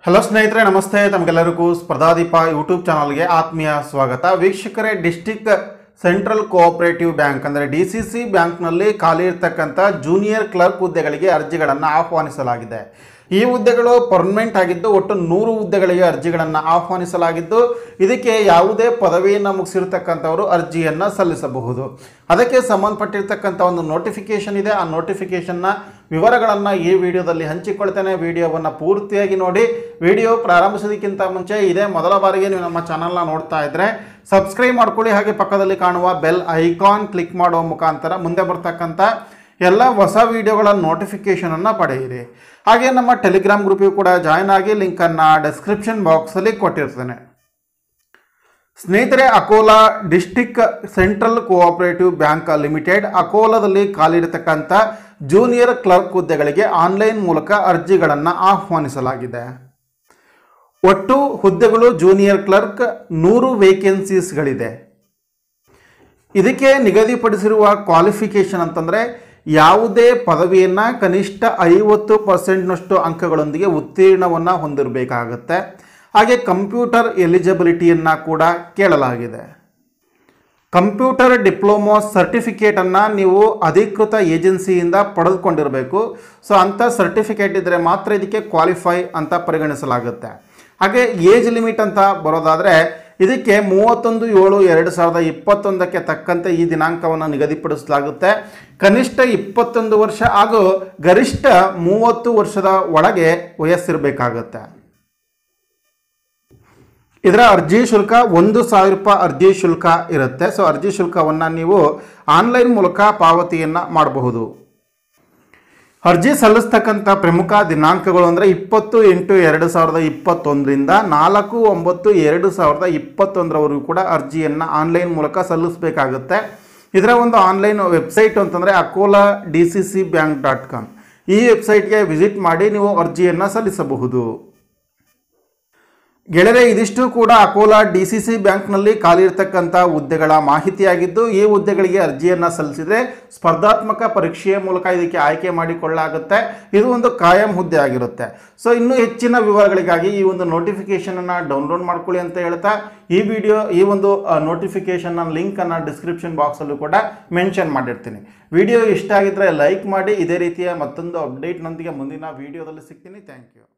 hello ಸ್ನೇಹಿತರೆ ನಮಸ್ತೆ ತಮಗೆಲ್ಲರಿಗೂ ಸ್ಪರ್ಧಾದೀಪ ಯೂಟ್ಯೂಬ್ ಚಾನಲ್ಗೆ ಆತ್ಮೀಯ ಸ್ವಾಗತ ವೀಕ್ಷಕರೇ ಡಿಸ್ಟಿಕ್ ಸೆಂಟ್ರಲ್ ಕೋಆಪರೇಟಿವ್ ಬ್ಯಾಂಕ್ ಅಂದರೆ ಡಿ ಸಿ ಸಿ ಬ್ಯಾಂಕ್ನಲ್ಲಿ ಖಾಲಿ ಇರ್ತಕ್ಕಂಥ ಜೂನಿಯರ್ ಕ್ಲರ್ಕ್ ಹುದ್ದೆಗಳಿಗೆ ಅರ್ಜಿಗಳನ್ನು ಆಹ್ವಾನಿಸಲಾಗಿದೆ ಈ ಹುದ್ದೆಗಳು ಪರ್ಮನೆಂಟ್ ಆಗಿದ್ದು ಒಟ್ಟು ನೂರು ಹುದ್ದೆಗಳಿಗೆ ಅರ್ಜಿಗಳನ್ನು ಆಹ್ವಾನಿಸಲಾಗಿದ್ದು ಇದಕ್ಕೆ ಯಾವುದೇ ಪದವಿಯನ್ನು ಮುಗಿಸಿರ್ತಕ್ಕಂಥವರು ಅರ್ಜಿಯನ್ನು ಸಲ್ಲಿಸಬಹುದು ಅದಕ್ಕೆ ಸಂಬಂಧಪಟ್ಟಿರ್ತಕ್ಕಂಥ ಒಂದು ನೋಟಿಫಿಕೇಶನ್ ಇದೆ ಆ ನೋಟಿಫಿಕೇಶನ್ನ ವಿವರಗಳನ್ನು ಈ ವಿಡಿಯೋದಲ್ಲಿ ಹಂಚಿಕೊಳ್ತೇನೆ ವಿಡಿಯೋವನ್ನು ಪೂರ್ತಿಯಾಗಿ ನೋಡಿ ವಿಡಿಯೋ ಪ್ರಾರಂಭಿಸೋದಕ್ಕಿಂತ ಮುಂಚೆ ಇದೇ ಮೊದಲ ಬಾರಿಗೆ ನೀವು ನಮ್ಮ ಚಾನಲ್ನ ನೋಡ್ತಾ ಇದ್ದರೆ ಸಬ್ಸ್ಕ್ರೈಬ್ ಮಾಡ್ಕೊಳ್ಳಿ ಹಾಗೆ ಪಕ್ಕದಲ್ಲಿ ಕಾಣುವ ಬೆಲ್ ಐಕಾನ್ ಕ್ಲಿಕ್ ಮಾಡುವ ಮುಖಾಂತರ ಮುಂದೆ ಬರ್ತಕ್ಕಂಥ ಎಲ್ಲ ಹೊಸ ವಿಡಿಯೋಗಳ ನೋಟಿಫಿಕೇಷನನ್ನು ಪಡೆಯಿರಿ ಹಾಗೆ ನಮ್ಮ ಟೆಲಿಗ್ರಾಮ್ ಗ್ರೂಪಿಗೂ ಕೂಡ ಜಾಯ್ನ್ ಆಗಿ ಲಿಂಕನ್ನು ಡಿಸ್ಕ್ರಿಪ್ಷನ್ ಬಾಕ್ಸಲ್ಲಿ ಕೊಟ್ಟಿರ್ತೇನೆ ಸ್ನೇಹಿತರೆ Akola district central cooperative bank limited ಅಕೋಲಾದಲ್ಲಿ ಖಾಲಿರತಕ್ಕಂಥ ಜೂನಿಯರ್ ಕ್ಲರ್ಕ್ ಹುದ್ದೆಗಳಿಗೆ ಆನ್ಲೈನ್ ಮೂಲಕ ಅರ್ಜಿಗಳನ್ನು ಆಹ್ವಾನಿಸಲಾಗಿದೆ ಒಟ್ಟು ಹುದ್ದೆಗಳು ಜೂನಿಯರ್ ಕ್ಲರ್ಕ್ ನೂರು ವೇಕೆನ್ಸೀಸ್ಗಳಿದೆ ಇದಕ್ಕೆ ನಿಗದಿಪಡಿಸಿರುವ ಕ್ವಾಲಿಫಿಕೇಷನ್ ಅಂತಂದರೆ ಯಾವುದೇ ಪದವಿಯನ್ನು ಕನಿಷ್ಠ ಐವತ್ತು ಪರ್ಸೆಂಟ್ನಷ್ಟು ಅಂಕಗಳೊಂದಿಗೆ ಉತ್ತೀರ್ಣವನ್ನು ಹೊಂದಿರಬೇಕಾಗತ್ತೆ ಹಾಗೆ ಕಂಪ್ಯೂಟರ್ ಎಲಿಜಿಬಿಲಿಟಿಯನ್ನು ಕೂಡ ಕೇಳಲಾಗಿದೆ ಕಂಪ್ಯೂಟರ್ ಡಿಪ್ಲೊಮೊ ಸರ್ಟಿಫಿಕೇಟನ್ನು ನೀವು ಅಧಿಕೃತ ಏಜೆನ್ಸಿಯಿಂದ ಪಡೆದುಕೊಂಡಿರಬೇಕು ಸೊ ಅಂಥ ಸರ್ಟಿಫಿಕೇಟ್ ಇದ್ದರೆ ಮಾತ್ರ ಇದಕ್ಕೆ ಕ್ವಾಲಿಫೈ ಅಂತ ಪರಿಗಣಿಸಲಾಗುತ್ತೆ ಹಾಗೆ ಏಜ್ ಲಿಮಿಟ್ ಅಂತ ಬರೋದಾದರೆ ಇದಕ್ಕೆ ಮೂವತ್ತೊಂದು ಏಳು ಎರಡು ಸಾವಿರದ ಇಪ್ಪತ್ತೊಂದಕ್ಕೆ ತಕ್ಕಂತೆ ಈ ದಿನಾಂಕವನ್ನು ನಿಗದಿಪಡಿಸಲಾಗುತ್ತೆ ಕನಿಷ್ಠ ಇಪ್ಪತ್ತೊಂದು ವರ್ಷ ಹಾಗೂ ಗರಿಷ್ಠ ಮೂವತ್ತು ವರ್ಷದ ಒಳಗೆ ವಯಸ್ಸಿರಬೇಕಾಗುತ್ತೆ ಇದರ ಅರ್ಜಿ ಶುಲ್ಕ ಒಂದು ಸಾವಿರ ರೂಪಾಯಿ ಅರ್ಜಿ ಶುಲ್ಕ ಇರುತ್ತೆ ಸೊ ಅರ್ಜಿ ಶುಲ್ಕವನ್ನು ನೀವು ಆನ್ಲೈನ್ ಮೂಲಕ ಪಾವತಿಯನ್ನು ಮಾಡಬಹುದು ಅರ್ಜಿ ಸಲ್ಲಿಸ್ತಕ್ಕಂಥ ಪ್ರಮುಖ ದಿನಾಂಕಗಳು ಅಂದರೆ ಇಪ್ಪತ್ತು ಎಂಟು ಎರಡು ಸಾವಿರದ ಇಪ್ಪತ್ತೊಂದರಿಂದ ನಾಲ್ಕು ಒಂಬತ್ತು ಎರಡು ಸಾವಿರದ ಇಪ್ಪತ್ತೊಂದರವರೆಗೂ ಕೂಡ ಅರ್ಜಿಯನ್ನು ಆನ್ಲೈನ್ ಮೂಲಕ ಸಲ್ಲಿಸಬೇಕಾಗುತ್ತೆ ಇದರ ಒಂದು ಆನ್ಲೈನ್ ವೆಬ್ಸೈಟ್ ಅಂತಂದರೆ Akola D C C bank dot com ಈ ವೆಬ್ಸೈಟ್ಗೆ ವಿಸಿಟ್ ಮಾಡಿ ನೀವು ಅರ್ಜಿಯನ್ನು ಸಲ್ಲಿಸಬಹುದು ಗೆಳೆಯರೆ ಇದಿಷ್ಟು ಕೂಡ ಅಕೋಲಾ ಡಿ ಸಿ ಸಿ ಬ್ಯಾಂಕ್ನಲ್ಲಿ ಖಾಲಿ ಇರತಕ್ಕಂಥ ಹುದ್ದೆಗಳ ಮಾಹಿತಿಯಾಗಿದ್ದು ಈ ಹುದ್ದೆಗಳಿಗೆ ಅರ್ಜಿಯನ್ನು ಸಲ್ಲಿಸಿದರೆ ಸ್ಪರ್ಧಾತ್ಮಕ ಪರೀಕ್ಷೆಯ ಮೂಲಕ ಇದಕ್ಕೆ ಆಯ್ಕೆ ಮಾಡಿಕೊಳ್ಳಾಗುತ್ತೆ ಇದು ಒಂದು ಕಾಯಂ ಹುದ್ದೆ ಆಗಿರುತ್ತೆ ಸೊ ಇನ್ನೂ ಹೆಚ್ಚಿನ ವಿವರಗಳಿಗಾಗಿ ಈ ಒಂದು ನೋಟಿಫಿಕೇಷನನ್ನು ಡೌನ್ಲೋಡ್ ಮಾಡ್ಕೊಳ್ಳಿ ಅಂತ ಹೇಳ್ತಾ ಈ ವಿಡಿಯೋ ಈ ಒಂದು ನೋಟಿಫಿಕೇಷನ್ನ ಲಿಂಕನ್ನು ಡಿಸ್ಕ್ರಿಪ್ಷನ್ ಬಾಕ್ಸಲ್ಲೂ ಕೂಡ ಮೆನ್ಷನ್ ಮಾಡಿರ್ತೀನಿ ವಿಡಿಯೋ ಇಷ್ಟ ಆಗಿದ್ದರೆ ಲೈಕ್ ಮಾಡಿ ಇದೇ ರೀತಿಯ ಮತ್ತೊಂದು ಅಪ್ಡೇಟ್ನೊಂದಿಗೆ ಮುಂದಿನ ವಿಡಿಯೋದಲ್ಲಿ ಸಿಗ್ತೀನಿ ಥ್ಯಾಂಕ್ ಯು